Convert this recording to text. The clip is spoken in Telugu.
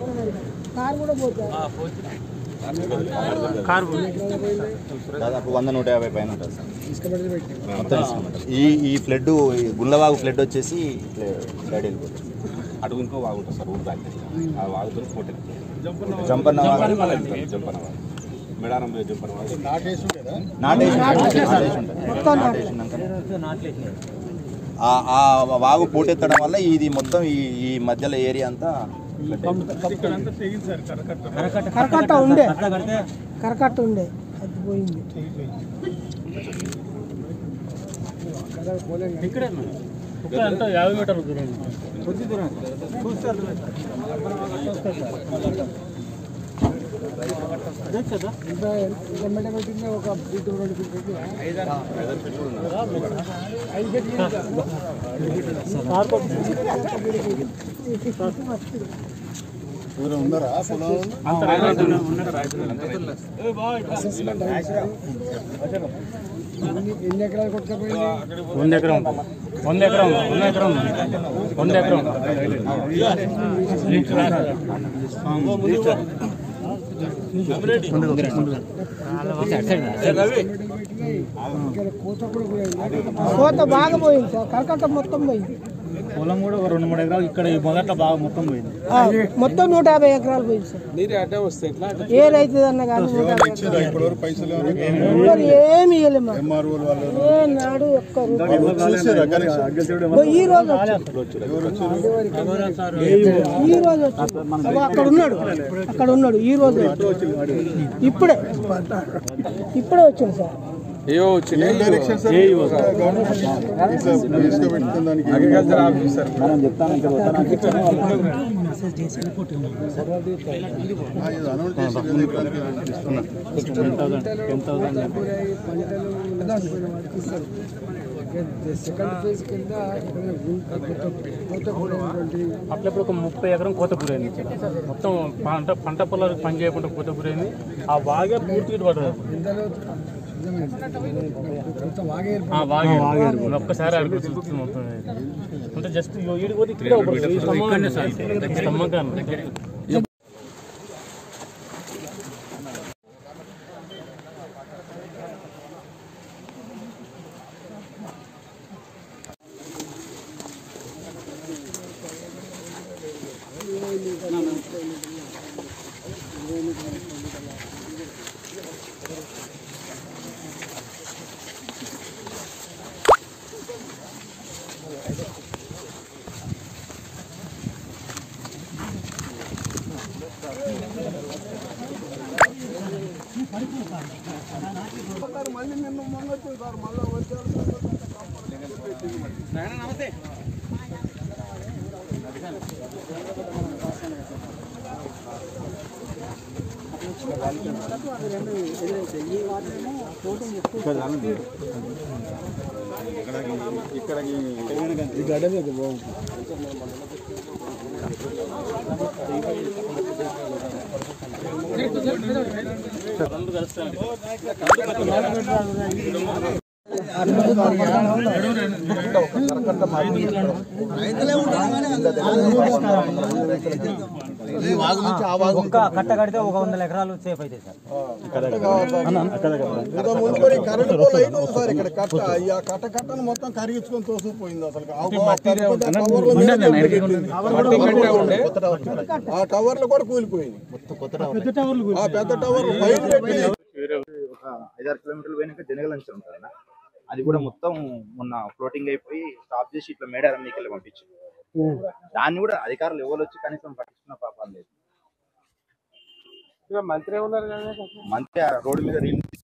కారు కూడా పోతుంది దాదాపు వంద నూట యాభై పైన ఉంటుంది సార్ మొత్తం ఇసుక. ఈ ఈ ఫ్లడ్ ఈ గుండ్లవాగు ఫ్లడ్ వచ్చేసి ఇట్లా ఫ్లడ్ వెళ్ళిపోతుంది అటు ఇంకో వాగు ఉంటుంది సార్ ఊరు బ్యాక్ ఆ వాగుతో పోటీ జంపన్న వాగు జంపన వాగు మేడారం పోయే జంపన వాగు నాటేసి నాటేసి ఉంటుంది నాటేసినాక ఆ ఆ వాగు పోటెత్తడం వల్ల ఇది మొత్తం ఈ ఈ మధ్యలో ఏరియా అంతా flood అయిపోయింది. కరకట్ట ఉండే కరకట్ట ఉండే అది పోయింది ఇంకా ఎమ్మటే పెట్టింది ఒక ఫీట్ రెండు ఫీట్ పెట్టి ఐదు ఫీట్లు ఎన్ని ఎన్ని ఎకరాలు కొట్టుకపోయింది వంద ఎకరం వంద ఎకరం వంద ఎకరం వంద ఎకరం ఇక్కడ కోత కూడా పోయింది కోత బాగా పోయింది సార్ కరకట్ట మొత్తం పోయింది పొలం కూడా ఒక రెండు మూడు ఎకరాలు ఇక్కడ ఈ మొదట్లో బాగా మొత్తం పోయింది ఆ, మొత్తం నూట యాభై ఎకరాలు పోయింది సార్ ఏ రైతు అన్న కానీ నూట యాభై ఎకరాలు. ఎవ్వరు ఏమి ఇవ్వలేము మాకు. ఏ నాడు ఒక్క రూపాయి ఓ, ఈ రోజు వచ్చాడు. ఈ రోజు వచ్చాడు. అగో అక్కడ ఉన్నాడు అక్కడ ఉన్నాడు ఈ రోజు వచ్చాడు. ఇప్పుడే ఇప్పుడే వచ్చింది సార్ సెకండ్ ఫేజ్ కింద అట్లప్పుడు ఒక ముప్పై ఎకరం కోత గురైంది ఇక్కడ. మొత్తం పంట పంట పొలాలకు పని చేయకుండా కోత గురైంది ఆ బాగా పూర్తిగా ఇటు పడ్డది ఆ, బాగా ఒక్కసారి అడుగు చూస్తుంది మొత్తం అంటే జస్ట్ ఈడు పోతే ఇక్కడే ఒకటి ఈ స్తంభం ఈ స్తంభం కాను. ఒక్క కట్ట కడితే ఒక వందల ఎకరాలు సేఫ్ అవుతాయి సార్ మునుపటి కరెంటు పోల్ అయితే ఉంది సార్ ఇక్కడ కట్ట ఈ ఆ కట్ట కట్టను మొత్తం కరిగించుకొని తోసుకుపోయింది అసలు ఆ కరిగిపోతే ఆ టవర్ల మీద ఆ టవర్లు కూడా కూలిపోయింది ఆ పెద్ద టవర్ పైన పెట్టి ఒక ఐదారు కిలోమీటర్లు పోయినాక జనగల్ నుంచి ఉంటుంది అన్న అది కూడా మొత్తం మొన్న ఫ్లోటింగ్ అయిపోయి స్టాప్ చేసి ఇట్లా మేడారం మీకెళ్ళి పంపించింది దాన్ని కూడా అధికారులు ఎవరు వచ్చి కనీసం పట్టించుకున్న పాపాలు లేదు మంత్రి ఉన్నారు కదా మంత్రి ఆ రోడ్డు మీద రీల్